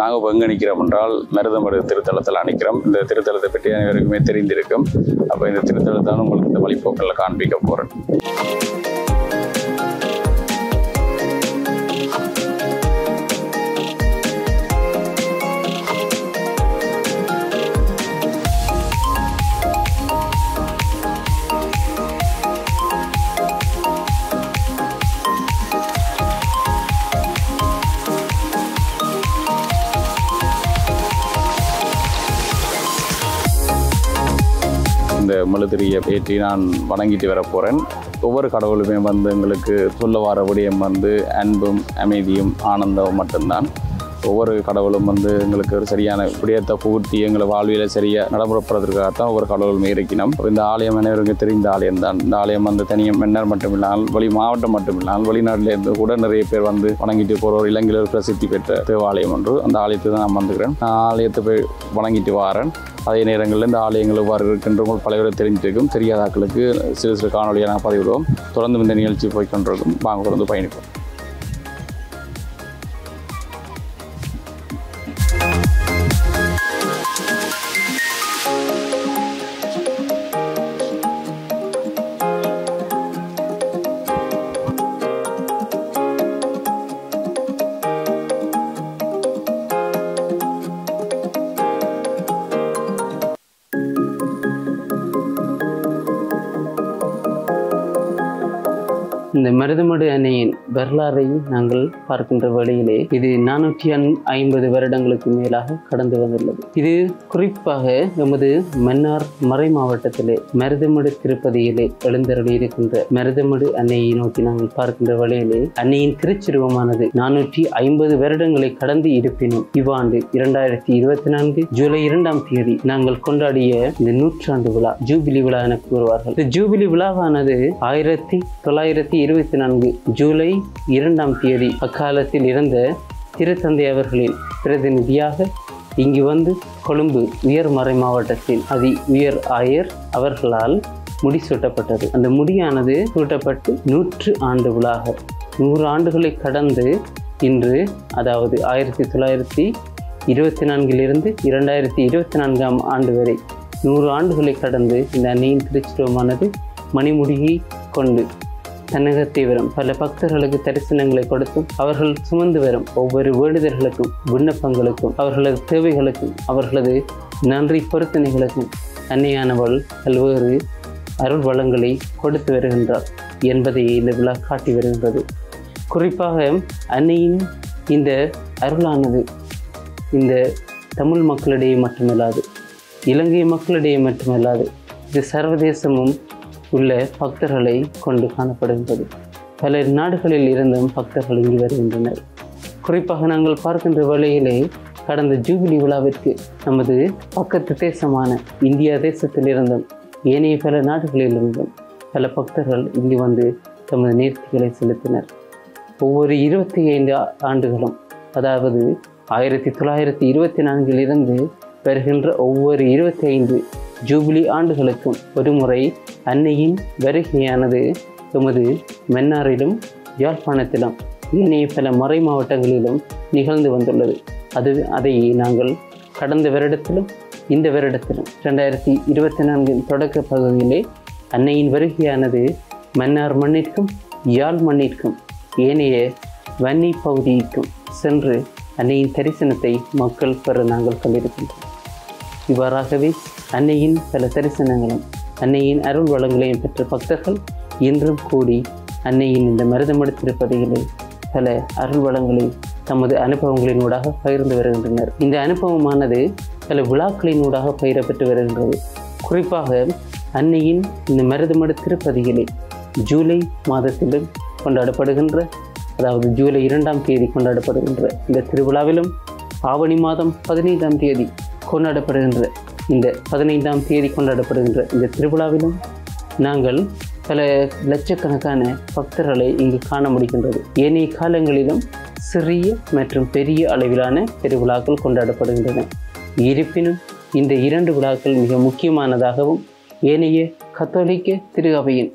நாங்கள் இப்போ எங்கே நிற்கிறோம் என்றால் மருதமடு திருத்தலத்தில் நிற்கிறோம் இந்த திருத்தலத்தை பற்றி அனைவருக்குமே தெரிந்திருக்கும் அப்போ இந்த திருத்தலத்தை தான் உங்களுக்கு இந்த வழிபோக்கில் காண்பிக்க போகிறேன் இந்த மெழுதிரியை ஏற்றி நான் வணங்கிட்டு வர போகிறேன் ஒவ்வொரு கடவுளுமே வந்து எங்களுக்கு சொல்ல வர விடயம் வந்து அன்பும் அமைதியும் ஆனந்தம் மட்டும்தான் ஒவ்வொரு கடவுளும் வந்து எங்களுக்கு ஒரு சரியான விடயத்தை புகுத்தி எங்களை வாழ்வியல சரியாக நடைமுறைப்படுறதுக்காகத்தான் ஒவ்வொரு கடவுளுமே இருக்கணும் அப்ப இந்த ஆலயம் அனைவருக்கும் தெரிந்த ஆலயம் தான் இந்த ஆலயம் வந்து தனியாக மன்னர் மட்டும் இல்லாமல் வெளி மாவட்டம் மட்டும் இல்லாமல் வெளிநாட்டில் இருந்து கூட நிறைய பேர் வந்து வணங்கிட்டு போகிற ஒரு இலங்கையில் ஒரு பிரசித்தி பெற்ற தேவாலயம் ஒன்று அந்த ஆலயத்தை தான் நான் வந்துக்கிறேன் நான் ஆலயத்தை போய் வணங்கிட்டு வாரேன் அதே நேரங்களில் இந்த ஆலயங்கள் எவ்வாறு இருக்கின்றவங்க பல பேர் தெரிஞ்சிருக்கும் தெரியாத ஆட்களுக்கு சிறு சிறு காணொலியை நாங்கள் பதிவிடுவோம் தொடர்ந்து இந்த நிகழ்ச்சி போய் கொண்டிருக்கும் வாங்க தொடர்ந்து பயணிப்போம் இந்த மருதமடு அணையின் வரலாறை நாங்கள் பார்க்கின்ற வழியிலே இது நானூற்றி ஐம்பது வருடங்களுக்கு மேலாக கடந்து வந்துள்ளது இது குறிப்பாக எமது மன்னார் மறை மாவட்டத்திலே மருதமடு திருப்பதியிலே எழுந்தருளி இருக்கின்ற மருதமடு அன்னையை நோக்கி நாங்கள் பார்க்கின்ற வழியிலே அன்னையின் திருச்சிருவமானது நானூற்றி ஐம்பது வருடங்களை கடந்து இருப்பினும் இவ்வாண்டு இரண்டாயிரத்தி இருபத்தி நான்கு ஜூலை இரண்டாம் தேதி நாங்கள் கொண்டாடிய இந்த நூற்றாண்டு விழா ஜூபிலி விழா என கூறுவார்கள் இந்த ஜூபிலி விழாவானது ஆயிரத்தி தொள்ளாயிரத்தி இருபத்தி நான்கு ஜூலை இரண்டாம் தேதி அக்காலத்தில் இருந்த திருத்தந்தை அவர்களின் பிரதிநிதியாக இங்கு வந்து கொழும்பு உயர் மறை மாவட்டத்தில் அதி உயர் ஆயர் அவர்களால் முடி சூட்டப்பட்டது அந்த முடியானது சூட்டப்பட்டு நூற்று ஆண்டு விழாக நூறு ஆண்டுகளை கடந்து இன்று அதாவது ஆயிரத்தி தொள்ளாயிரத்தி இருபத்தி நான்கிலிருந்து இரண்டாயிரத்தி இருபத்தி நான்காம் ஆண்டு வரை நூறு ஆண்டுகளை கடந்து இந்த அன்னையின் திருச்சிருவமானது மணிமுடியை கொண்டு தன்னகத்தை வரும் பல பக்தர்களுக்கு தரிசனங்களை கொடுத்தும் அவர்கள் சுமந்து வரும் ஒவ்வொரு வேண்டுதல்களுக்கும் விண்ணப்பங்களுக்கும் அவர்களது தேவைகளுக்கும் அவர்களது நன்றி பொருத்தனைகளுக்கும் அன்னையானவள் பல்வேறு அருள் வளங்களை கொடுத்து வருகின்றார் என்பதை இந்த விழா காட்டி வருகின்றது குறிப்பாக அன்னையின் இந்த அருளானது இந்த தமிழ் மக்களிடையே மட்டுமல்லாது இலங்கை மக்களிடையே மட்டுமல்லாது இது சர்வதேசமும் உள்ள பக்தர்களை கொண்டு காணப்படுகின்றது பல நாடுகளில் இருந்தும் பக்தர்கள் இங்கு வருகின்றனர் குறிப்பாக நாங்கள் பார்க்கின்ற வேளையிலே கடந்த ஜூபிலி விழாவிற்கு நமது பக்கத்து தேசமான இந்தியா தேசத்திலிருந்தும் ஏனைய பல நாடுகளிலிருந்தும் பல பக்தர்கள் இங்கு வந்து தமது நேர்த்திகளை செலுத்தினர் ஒவ்வொரு இருபத்தி ஐந்து ஆண்டுகளும் அதாவது ஆயிரத்தி தொள்ளாயிரத்தி இருபத்தி நான்கிலிருந்து வருகின்ற ஒவ்வொரு இருபத்தி ஐந்து ஜூபிலி ஆண்டுகளுக்கும் ஒரு முறை அன்னையின் வருகையானது எமது மன்னாரிலும் யாழ்ப்பாணத்திலும் ஏனைய பல மறை மாவட்டங்களிலும் நிகழ்ந்து வந்துள்ளது அது அதை நாங்கள் கடந்த வருடத்திலும் இந்த வருடத்திலும் ரெண்டாயிரத்தி இருபத்தி நான்கின் தொடக்க பகுதியிலே அன்னையின் வருகையானது மன்னார் மண்ணிற்கும் யாழ் மண்ணிற்கும் ஏனைய வன்னி பகுதிக்கும் சென்று அன்னையின் தரிசனத்தை மக்கள் பெற நாங்கள் கண்டிருக்கின்றோம் இவ்வாறாகவே அன்னையின் பல தரிசனங்களும் அன்னையின் அருள் வளங்களையும் பெற்ற பக்தர்கள் இன்றும் கூடி அன்னையின் இந்த மருதமடுத்திருப்பதையிலே பல அருள் வளங்களை தமது அனுபவங்களினூடாக பகிர்ந்து வருகின்றனர் இந்த அனுபவமானது பல விழாக்களினூடாக பயிரப்பட்டு வருகின்றது குறிப்பாக அன்னையின் இந்த மருதமடு திருப்பதியிலே ஜூலை மாதத்திலும் கொண்டாடப்படுகின்ற அதாவது ஜூலை இரண்டாம் தேதி கொண்டாடப்படுகின்ற இந்த திருவிழாவிலும் ஆவணி மாதம் பதினைந்தாம் தேதி கொண்டாடப்படுகின்ற இந்த பதினைந்தாம் தேதி கொண்டாடப்படுகின்ற இந்த திருவிழாவிலும் நாங்கள் பல லட்சக்கணக்கான பக்தர்களை இங்கு காண முடிகின்றது ஏனைய காலங்களிலும் சிறிய மற்றும் பெரிய அளவிலான திருவிழாக்கள் கொண்டாடப்படுகின்றன இருப்பினும் இந்த இரண்டு விழாக்கள் மிக முக்கியமானதாகவும் ஏனைய கத்தோலிக்க திரு அவையின்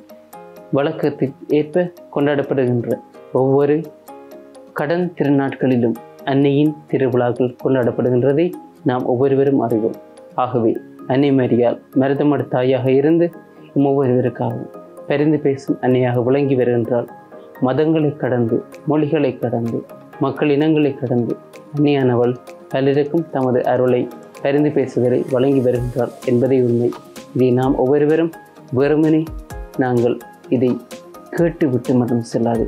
வழக்கத்திற்கு ஏற்ப கொண்டாடப்படுகின்ற ஒவ்வொரு கடன் திருநாட்களிலும் அன்னையின் திருவிழாக்கள் கொண்டாடப்படுகின்றதை நாம் ஒவ்வொருவரும் அறிவோம் ஆகவே அன்னை மரியால் மருதமடு தாயாக இருந்து நம் ஒவ்வொருவருக்காகவும் பரிந்து பேசும் அன்னையாக விளங்கி வருகின்றாள் மதங்களை கடந்து மொழிகளை கடந்து மக்கள் இனங்களை கடந்து அன்னையானவள் பலருக்கும் தமது அருளை பரிந்து பேசுதலை வழங்கி வருகின்றாள் என்பதை உண்மை இதை நாம் ஒவ்வொருவரும் வெறுமனே நாங்கள் இதை கேட்டுவிட்டு மட்டும் செல்லாது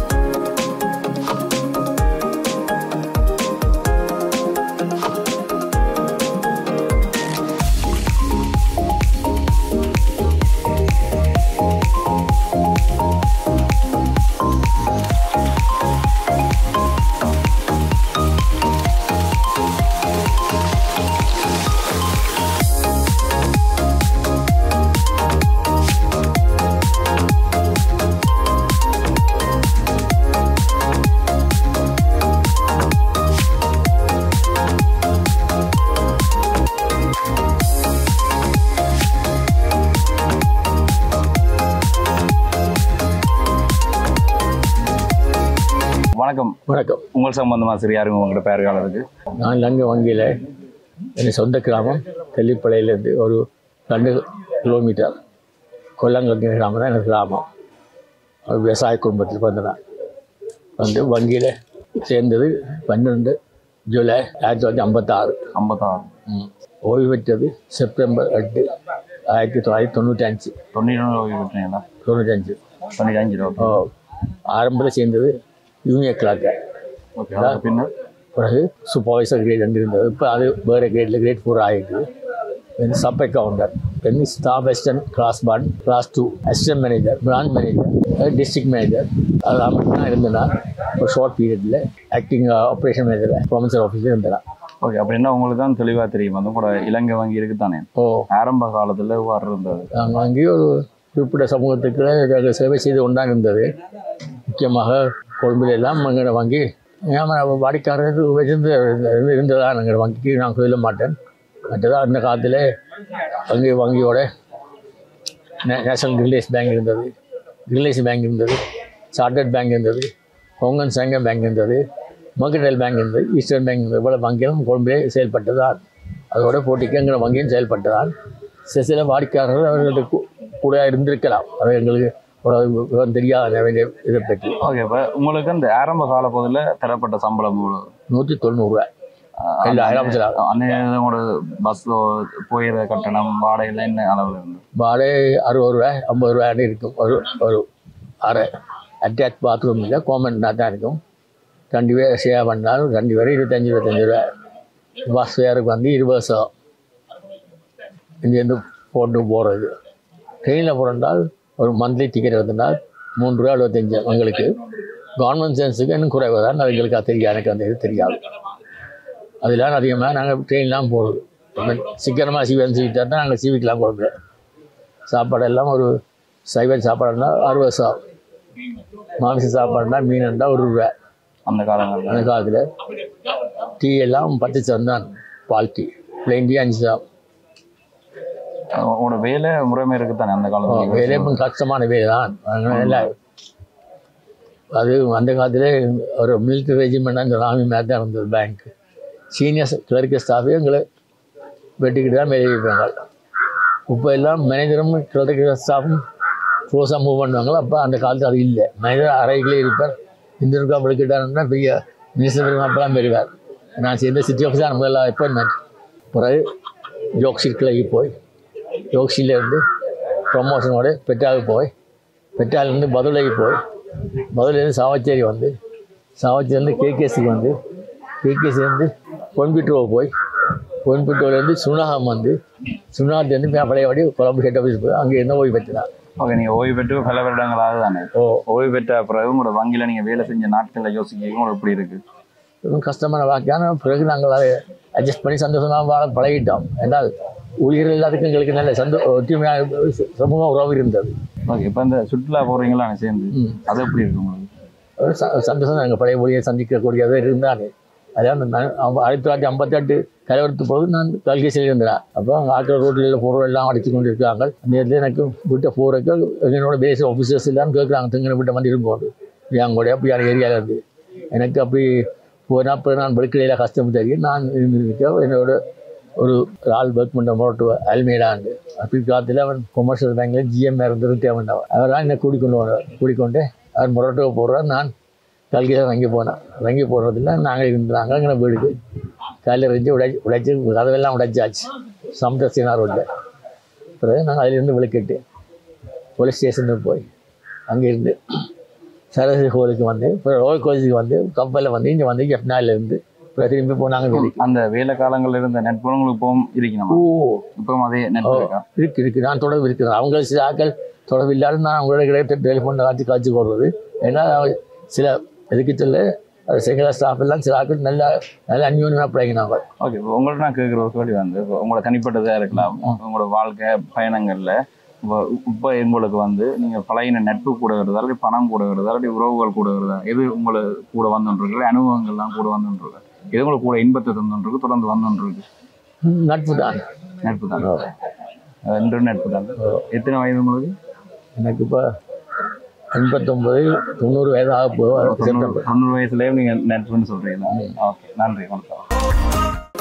வணக்கம் வணக்கம் உங்கள் சம்பந்தமாக சரி யாருங்க உங்களோட பெயர்காலருக்கு நான் லங்க வங்கியில் என் சொந்த கிராமம் தெல்லிப்பளையிலேருந்து ஒரு ரெண்டு கிலோமீட்டர் கொல்லங்கல் கிராமம் தான் எனக்கு கிராமம் ஒரு விவசாய குடும்பத்தில் பிறந்தேன் வந்து வங்கியில் சேர்ந்தது பன்னெண்டு ஜூலை ஆயிரத்தி தொள்ளாயிரத்தி ஐம்பத்தாறு ஐம்பத்தாறு ம். ஓய்வு பெற்றது செப்டம்பர் எட்டு ஆயிரத்தி தொள்ளாயிரத்தி தொண்ணூற்றஞ்சு தொண்ணூறு ஓய்வு பெற்றீங்களா தொண்ணூற்றஞ்சு தொண்ணூற்றி அஞ்சு ஓகே ஓ ஆரம்பத்தில் சேர்ந்தது யூனியன் கிளாக்கை ஓகே அதுக்கு பின்னர் பிறகு சூப்பர்வைசர் கிரேட் ரெண்டு இருந்தது இப்போ அது வேறு கிரேடில் கிரேட் ஃபோர் ஆகிட்டு then sub accountant then staff assistant class one class two assistant manager branch manager district manager அதெல்லாம் மட்டும் தான் இருந்தேன் நான் ஒரு ஷார்ட் பீரியடில் ஆக்டிங் ஆப்ரேஷன் மேனேஜர் ப்ரொஃபஸர் ஆஃபீஸில் இருந்தேன் ஓகே அப்படின்னா உங்களுக்கு தான் தெளிவாக தெரியும் வந்து கூட இலங்கை வங்கி இருக்குதானே ஓ ஆரம்ப காலத்தில் இவ்வாறு இருந்தது நாங்கள் அங்கேயும் ஒரு குறிப்பிட்ட சமூகத்துக்கு நாங்கள் சேவை செய்து கொண்டான் இருந்தது முக்கியமாக கொழும்பில் எல்லாம் எங்களோட வங்கி ஏமா வாடிக்காரர் இருந்து இருந்ததா எங்களோட வங்கிக்கு நான் சொல்ல மாட்டேன் மற்றதா அந்த காலத்தில் வங்கி வங்கியோட நே- நேஷனல் ரிலேஸ் பேங்க் இருந்தது ரிலேஸ் பேங்க் இருந்தது சார்ட்டர்ட் பேங்க் இருந்தது கொங்கன் சங்கம் பேங்க் இருந்தது மர்கடைல் பேங்க் இருந்தது ஈஸ்டர்ன் பேங்க் இருந்தது இவ்வளோ வங்கிகளும் கொழும்பிலே செயல்பட்டதால் அதோட போட்டிக்கு எங்கள் வங்கியும் செயல்பட்டதால் சில சில வாடிக்கையாளர்கள் அவர்களுக்கு கூ- கூட இருந்திருக்கலாம் அது எங்களுக்கு ஒரு விவரம் தெரியாத வேண்டிய இதை பற்றி ஓகே இப்போ உங்களுக்கு அந்த ஆரம்ப கால பகுதியில் தரப்பட்ட சம்பளம் எவ்வளவு? நூற்றி தொண்ணூறுரூவா இல்லை ஆரம்பத்தில் அன்னைய உங்களோட பஸ் போயிற கட்டணம் வாடகைலாம் என்ன அளவில் இருந்து வாடகை அறுபது ரூபா ஐம்பது ரூபான்னு இருக்கும் ஒரு ஒரு அறை அட்டாச் பாத்ரூம் இல்லை கோமெண்ட்னா தான் இருக்கும் ரெண்டு பேர் சேவை பண்ணாலும் ரெண்டு பேரும் இருபத்தஞ்சி இருபத்தஞ்சி ரூபா பஸ் ஃபேருக்கு வந்து இருபது சதம் இங்கேருந்து போட்டு போகிறது ட்ரெயினில் போகிறதால் ஒரு மந்த்லி டிக்கெட் எடுத்தனால் மூன்று ரூபா எழுபத்தஞ்சு எங்களுக்கு கவர்மெண்ட் சென்ஸுக்கு இன்னும் குறைவு தான் அது எங்களுக்கு அது தெரியாது எனக்கு அந்த இது தெரியாது அதெல்லாம் அதிகமாக நாங்கள் ட்ரெயின்லாம் போகிறது சீக்கிரமாக சிவன் சீட்டாக தான் நாங்கள் சிவிக்கெலாம் கொடுக்குறோம் சாப்பாடெல்லாம் ஒரு சைவ சாப்பாடுனா அறுபது சா மாமிச சாப்பாடுனா மீனுண்டா ஒரு ரூபா அந்த காலங்களில் அந்த காலத்தில் டீ எல்லாம் பத்து சம் தான் பால் டீ பிளெயின் டீ அஞ்சு சா உங்களோட வேலை முறைமை இருக்குதானே அந்த காலத்தில் வேலை இப்போ கஷ்டமான வேலை தான் அதனால எல்லாம் அது அந்த காலத்தில் ஒரு மிலிட்ரி ரெஜிமெண்ட் அந்த ராமி மாதிரி தான் இருந்தது பேங்க் சீனியர் கிளர்க்கு ஸ்டாஃபே எங்களை வெட்டிக்கிட்டு தான் வேலை வைப்பாங்க இப்போ எல்லாம் மேனேஜரும் கிளர்க்கு ஸ்டாஃபும் க்ளோஸாக மூவ் பண்ணுவாங்களோ அப்போ அந்த காலத்தில் அது இல்லை மேனேஜர் அறைகளே இருப்பார் இந்த இருக்கா விளக்கிட்டாருன்னா பெரிய மினிஸ்டர் அப்பெல்லாம் பெறுவார் நான் சேர்ந்த சிட்டி ஆஃபீஸாக நம்ம எல்லாம் அப்பாயின்மெண்ட் பிறகு ஜோக்ஷீர் கிளைக்கு போய் யோக்ஷிலேருந்து ப்ரொமோஷனோட பெட்டாவுக்கு போய் பெட்டாலேருந்து பதுளைக்கு போய் பதுளையிலேருந்து சாவச்சேரி வந்து சாவச்சேரிலேருந்து கேகேசிக்கு வந்து கேகேசிலேருந்து பொன்பிட்டுவோ போய் பொன்பிட்டுவோலேருந்து சுனாகம் வந்து சுனாகத்துலேருந்து பழையபடி கொழம்பு ஹெட் ஆஃபீஸ் போய் அங்கே என்ன ஓய்வு பெற்றுதான் ஓகே நீங்கள் ஓய்வு பெற்று பல வருடங்களாக தானே ஓ ஓய்வு பெற்ற பிறகு உங்களோட வங்கியில் நீங்கள் வேலை செஞ்ச நாட்களில் யோசிக்க உங்களுக்கு எப்படி இருக்கு ரொம்ப கஷ்டமான வாக்கியான பிறகு நாங்கள் அதை அட்ஜஸ்ட் பண்ணி சந்தோஷமாக வாழ பழகிட்டோம் என்றால் ஊழியர்கள் எல்லாத்துக்கும் எங்களுக்கு நல்ல சந்தோ ஒற்றுமையாக சமூக உறவு இருந்தது ஓகே இப்போ இந்த சுற்றுலா போகிறீங்களா சேர்ந்து ம். அது எப்படி இருக்கு உங்களுக்கு ஒரு ச- சந்தோஷம் நாங்கள் பழைய மொழியை சந்திக்கக்கூடியதாக இருந்தாங்க அதான் நான் அவ- ஆயிரத்தி தொள்ளாயிரத்தி ஐம்பத்தெட்டு கலவரத்து பொழுது நான் கல்கேசியில் இருந்தேன் அப்போ அங்கே ஆட்கள் ரோட்டில் போகிறோம் எல்லாம் அடித்து கொண்டு இருக்காங்க அந்த இடத்துல எனக்கு வீட்டை போகிறக்கு என்னோட பேஸ் ஆஃபீஸர்ஸ் எல்லாம் கேட்குறாங்க திங்கன வீட்டை வந்து இருக்கும்போது என் கூட அப்படி அந்த ஏரியாவில் இருந்து எனக்கு அப்படி போனால் அப்புறம் நான் வெளிக்கிடையில் கஷ்டம் தெரியும் நான் இருந்திருக்க என்னோட ஒரு ஒரு ஆள் ஒர்க் பண்ண மோட்டு அல்மேடாண்டு அப்படி காலத்தில் அவன் கொமர்ஷியல் பேங்கில் ஜிஎம் இருந்து ரிட்டையர் பண்ணவன் அவர் தான் என்னை கூட்டிக்கொண்டு வந்தார் கூட்டிக்கொண்டு அவர் மொரட்டோ போடுறார் நான் கல்கியில் வங்கி போனேன் வங்கி போடுறதில்ல நாங்கள் இருந்தாங்க அங்கே வீடுக்கு காலையில் இருந்து உடை உடைச்சி கதவெல்லாம் உடைச்சாச்சு சமுத்திரசீனா ரோட்டில் பிறகு நாங்கள் அதிலிருந்து விளக்கிட்டு போலீஸ் ஸ்டேஷனுக்கு போய் அங்கே இருந்து சரஸ்வதி கோயிலுக்கு வந்து அப்புறம் ரோய் கோயிலுக்கு வந்து கப்பலில் வந்து இங்கே வந்து எப்னால இருந்து அப்புறம் திரும்பி போனாங்க வெளிக்கு அந்த வேலை காலங்கள்ல இருந்த நட்புறங்களுக்கு இப்பவும் இருக்கணும் ஓ இப்பவும் அதே நட்பு இருக்கா இருக்கு இருக்கு நான் தொடர்பு இருக்கிறேன் அவங்க சில ஆக்கள் தொடர்பு இல்லாத நான் அவங்களோட கிடையாது டெலிஃபோன் காட்சி காட்சி போடுறது ஏன்னா சில எதுக்கு சொல்ல செகண்ட் ஸ்டாஃப் எல்லாம் சில ஆக்கள் நல்ல நல்ல அந்யோன்யமாக பழகினாங்க ஓகே இப்போ உங்கள்ட்ட நான் கேட்குற ஒரு கேள்வி வந்து இப்போ உங்களோட தனிப்பட்டதாக இருக்கலாம் உங்களோட வாழ்க்கை பயணங்களில் இப்போ இப்போ உங்களுக்கு வந்து நீங்கள் பழையின நட்பு கூட வருதா இல்லாட்டி பணம் கூட வருதா இல்லாட்டி உறவுகள் கூட வருதா எது உங்களுக்கு கூட வந்துருக்கு அனுபவங்கள்லாம் கூட வந்துருக்கு எது உங்களுக்கு கூட இன்பத்தை தந்துருக்கு தொடர்ந்து வந்துருக்கு நட்பு தான் நட்பு தான் ரெண்டு நட்பு தான் எத்தனை வயது உங்களுக்கு எனக்கு இப்போ எண்பத்தொம்பது தொண்ணூறு வயதாக போகும் தொண்ணூறு செப்டம்பர் தொண்ணூறு வயசுலேயே நீங்கள் நட்புன்னு சொல்கிறீங்களா ஓகே நன்றி வணக்கம்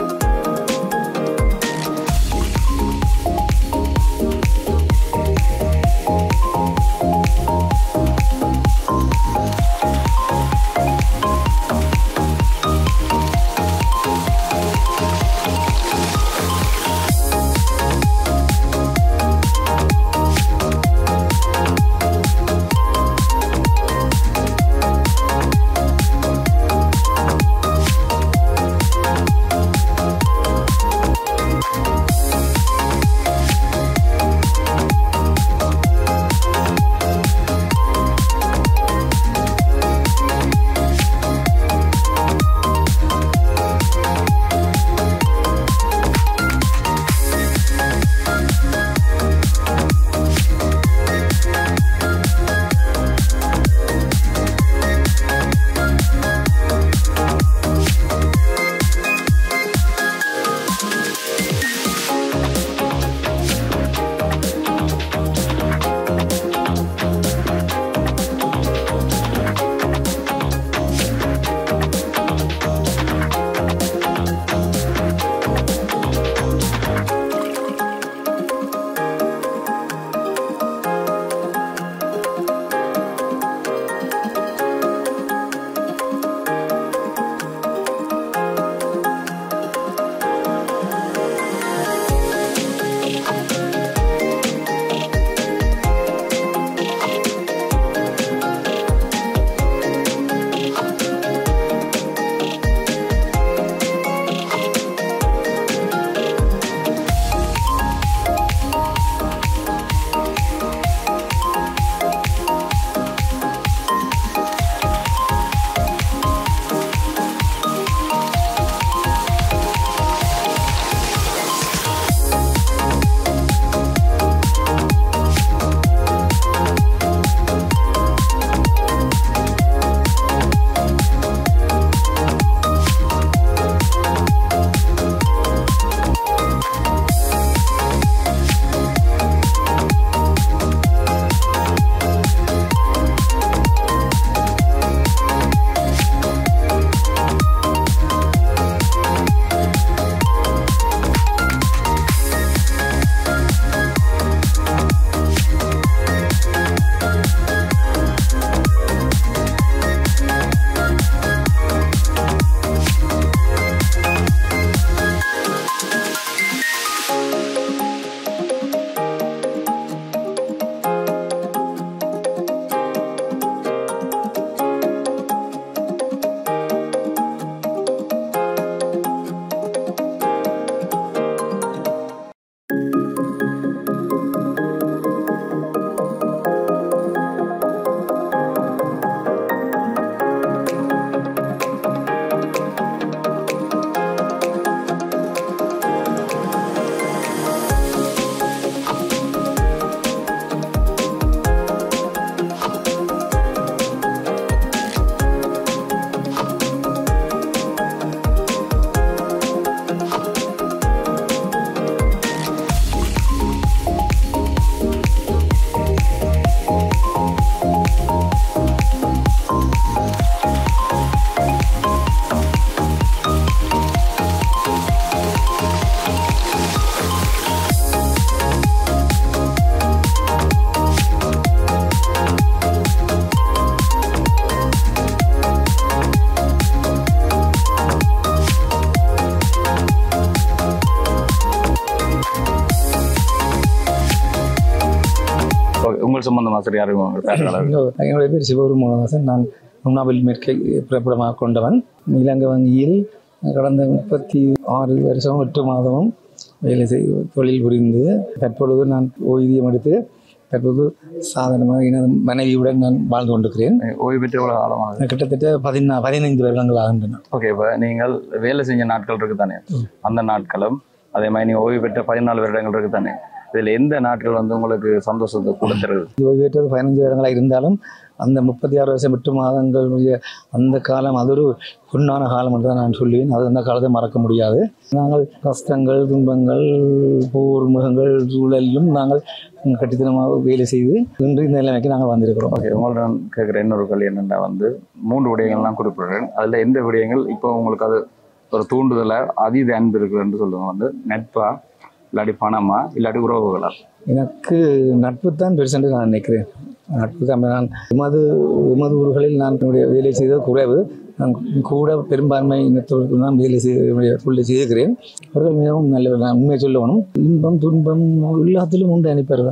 சம்பந்தமாக சரி அறிமுகம் பேச்சாளர் என்னுடைய பேர் சிவகுரு மூலவாசன் நான் உண்ணாவில் மேற்கை பிறப்பிடமாக கொண்டவன் இலங்கை வங்கியில் கடந்த முப்பத்தி ஆறு வருஷம் எட்டு மாதமும் வேலை செய் தொழில் புரிந்து தற்பொழுது நான் ஓய்வூதியம் எடுத்து தற்போது சாதாரணமாக எனது மனைவியுடன் நான் வாழ்ந்து கொண்டிருக்கிறேன் ஓய்வு பெற்று எவ்வளோ காலமாக கிட்டத்தட்ட பதினா பதினைந்து வருடங்கள் ஆகின்றன ஓகே இப்போ நீங்கள் வேலை செஞ்ச நாட்கள் இருக்கு தானே அந்த நாட்களும் அதே மாதிரி நீங்கள் ஓய்வு பெற்ற பதினாலு வருடங்கள் இருக்கு தானே இதில் எந்த நாட்கள் வந்து உங்களுக்கு சந்தோஷத்தை கூட தருது ஓய்வு பெற்றது பதினைஞ்சு வருடங்களாக இருந்தாலும் அந்த முப்பத்தி ஆறு வருஷம் எட்டு மாதங்களுடைய அந்த காலம் அது ஒரு பொன்னான காலம் என்று தான் நான் சொல்லுவேன் அது அந்த காலத்தை மறக்க முடியாது நாங்கள் கஷ்டங்கள் துன்பங்கள் போர் முகங்கள் சூழலிலும் நாங்கள் கட்டித்தனமாக வேலை செய்து இன்று இந்த நிலைமைக்கு நாங்கள் வந்திருக்கிறோம் ஓகே உங்கள்ட்ட நான் கேட்குற இன்னொரு கேள்வி என்னென்னா வந்து மூன்று விடயங்கள்லாம் குறிப்பிடுறேன் அதில் எந்த விடயங்கள் இப்போ உங்களுக்கு அது ஒரு தூண்டுதலை அதீத அன்பு இருக்குதுன்னு சொல்லுவாங்க வந்து நட்பா இல்லாட்டி பணமா இல்லாட்டி உறவுகளா எனக்கு நட்பு தான் பெருசென்று நான் நினைக்கிறேன் நட்பு தான் நான் எமது எமது ஊர்களில் நான் என்னுடைய வேலை செய்தது குறைவு நான் கூட பெரும்பான்மை இனத்தவர்களுக்கு தான் வேலை செய்ய தொழிலை செய்திருக்கிறேன் அவர்கள் மிகவும் நல்ல நான் உண்மையை சொல்லணும் இன்பம் துன்பம் எல்லாத்திலும் உண்டு அனுப்பார்கள்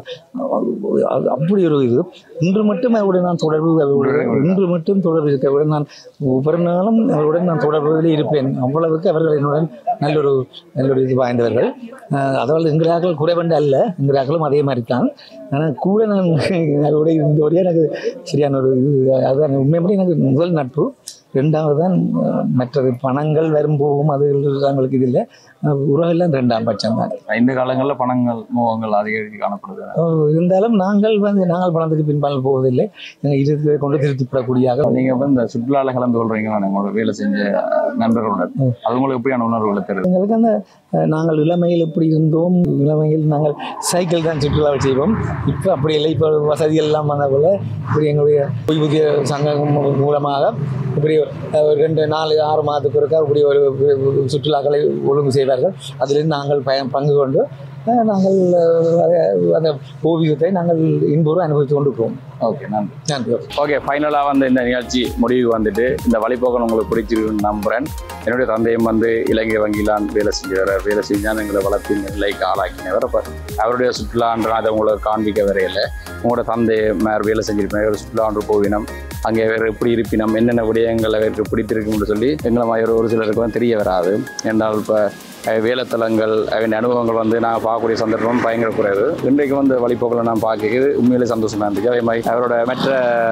அது அப்படி ஒரு இது இன்று மட்டும் அவருடன் நான் தொடர்பு அவருடன் இன்று மட்டும் தொடர்பு இருக்க அவருடன் நான் ஒவ்வொரு நாளும் அவருடன் நான் தொடர்பில் இருப்பேன் அவ்வளவுக்கு அவர்கள் என்னுடன் நல்லொரு நல்லொரு இது வாய்ந்தவர்கள் அஹ் அதாவது எங்களாக்கள் குறைவண்டு அல்ல எங்களாக்களும் அதே மாதிரி தான் ஆனால் கூட நான் அவரோட இருந்தபடியே எனக்கு சரியான ஒரு இது அதுதான் உண்மைப்படி எனக்கு முதல் நட்பு ரெண்டாவது தான் அஹ், மற்றது பணங்கள் வரும் போகும் அது எங்களுக்கு இது இல்லை உறவெல்லாம் ரெண்டாம் பட்சம் தான் இந்த காலங்களில் பணங்கள் மோகங்கள் அதிகரித்து காணப்படுது அஹ், இருந்தாலும் நாங்கள் வந்து நாங்கள் பணத்துக்கு பின்பால் போவதில்லை எங்கள் இருக்கிறதை கொண்டு திருத்திப்படக்கூடியாக நீங்கள் வந்து இந்த சுற்றுலாவில் கலந்து கொள்றீங்களா உங்களோட வேலை செஞ்ச நண்பர்களுடன் அது உங்களுக்கு எப்படியான உணர்வுகளை தருது எங்களுக்கு அந்த அஹ், நாங்கள் இளமையில் எப்படி இருந்தோம் இளமையில் நாங்கள் சைக்கிள் தான் சுற்றுலாவை செய்வோம் இப்போ அப்படி இல்லை இப்போ வசதிகள் எல்லாம் வந்த போல இப்படி எங்களுடைய ஓய்வூதிய சங்கம் மூலமாக இப்படி அஹ், ஒரு ரெண்டு நாலு ஆறு மாதத்துக்கு ஒருக்கா இப்படி ஒரு ஒரு சுற்றுலாக்களை ஒழுங்கு செய்வார்கள் அதில் நாங்கள் பய பங்கு கொண்டு அஹ், நாங்கள் அஹ், அதை- அந்த ஓவியத்தை நாங்கள் இன்பூர்வம் அனுபவித்து கொண்டு இருக்கிறோம் ஓகே நன்றி நன்றி ஓகே ஃபைனலாக வந்து இந்த நிகழ்ச்சி முடிவுக்கு வந்துட்டு இந்த வழிபோக்கன் உங்களுக்கு பிடிச்சிருக்குன்னு நம்புகிறேன் என்னுடைய தந்தையும் வந்து இலங்கை வங்கியிலான் வேலை செஞ்சவர் வேலை செஞ்சால் எங்களை வளர்த்து இந்த நிலைக்கு ஆளாக்கினவர் அப்போ அவருடைய சுற்றுலான்ற அதை உங்களுக்கு காண்பிக்க வரையில உங்களோட தந்தை மேர் வேலை செஞ்சிருப்பேன் ஒரு சுற்றுலான்று போவினம் அங்கே வேறு எப்படி இருப்பினம் என்னென்ன விடயங்கள் அவருக்கு பிடித்திருக்கும்னு சொல்லி எங்களை மாதிரி ஒரு சிலருக்குலாம் தெரிய வராது என்றால் இப்போ வேலைத்தலங்கள் அவன் அனுபவங்கள் வந்து நான் பார்க்கக்கூடிய சந்தர்ப்பம் பயங்கர குறைவு இன்றைக்கு வந்து வழிபோக்கில் நான் பார்க்கிறது உண்மையிலே சந்தோஷமாக இருந்துச்சு அதே மாதிரி அவரோட மற்ற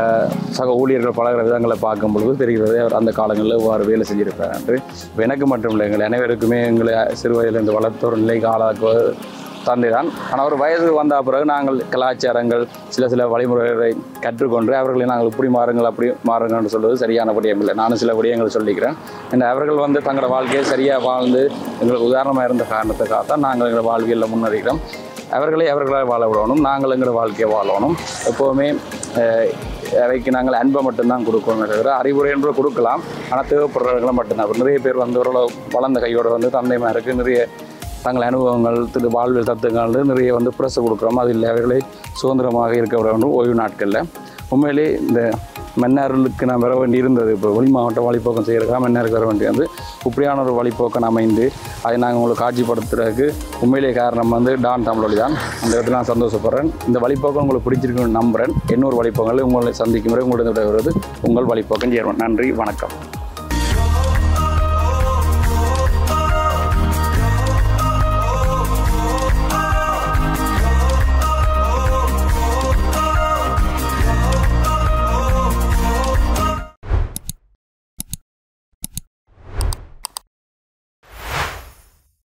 சக ஊழியர்கள் பழகிற விதங்களை பார்க்கும் பொழுது தெரிகிறது அவர் அந்த காலங்களில் இவ்வாறு வேலை செஞ்சிருப்பார் என்று இப்ப எனக்கு மட்டும் இல்லை எங்கள் அனைவருக்குமே எங்களை சிறு வயதிலிருந்து வளர்த்த ஒரு நிலைக்கு ஆளாக்குவது தந்தை தான் ஆனால் ஒரு வயதுக்கு வந்த பிறகு நாங்கள் கலாச்சாரங்கள் சில சில வழிமுறைகளை கற்றுக்கொண்டு அவர்களை நாங்கள் இப்படி மாறுங்கள் அப்படி மாறுங்கள்னு சொல்வது சரியான விடயம் இல்லை நானும் சில விடயங்கள் சொல்லிக்கிறேன் ஏன்னா அவர்கள் வந்து தங்களோட வாழ்க்கையை சரியாக வாழ்ந்து எங்களுக்கு உதாரணமாக இருந்த காரணத்துக்காக தான் நாங்கள் எங்களோட வாழ்க்கையில் முன்னேறிக்கிறோம் அவர்களை அவர்களால் வாழ விடணும் நாங்கள் எங்களோட வாழ்க்கையை வாழணும் எப்போவுமே அஹ், அவைக்கு நாங்கள் அன்பை மட்டும்தான் கொடுக்கணும் தவிர அறிவுரை என்று கொடுக்கலாம் ஆனால் தேவைப்படுறவர்களும் மட்டும்தான் இப்ப நிறைய பேர் வந்து ஓரளவு வளர்ந்த கையோடு வந்து தந்தைமாருக்கு நிறைய தங்கள் அனுபவங்கள் திரு வாழ்வியல் தத்துவங்கள் நிறைய வந்து பிரச கொடுக்குறோம் அதில் அவர்களை சுதந்திரமாக இருக்க விட வேண்டும் ஓய்வு நாட்களில் உண்மையிலே இந்த மன்னார்களுக்கு நான் வர வேண்டி இருந்தது இப்போ வெளி மாவட்ட வழிப்போக்கம் செய்கிறதுக்காக மன்னாருக்கு வர வேண்டியது இப்படியான ஒரு வழிப்போக்கம் அமைந்து அதை நாங்கள் உங்களுக்கு காட்சிப்படுத்துறதுக்கு உண்மையிலே காரணம் வந்து டான் தமிழொலி தான் அந்த இடத்துல நான் சந்தோஷப்படுறேன் இந்த வழிப்போக்கம் உங்களுக்கு பிடிச்சிருக்குன்னு நம்புகிறேன் இன்னொரு வழிப்போக்கங்களை உங்களை சந்திக்கும் வரை உங்களுடைய வருவது உங்கள் வழிப்போக்கம் சேர்வன் நன்றி வணக்கம்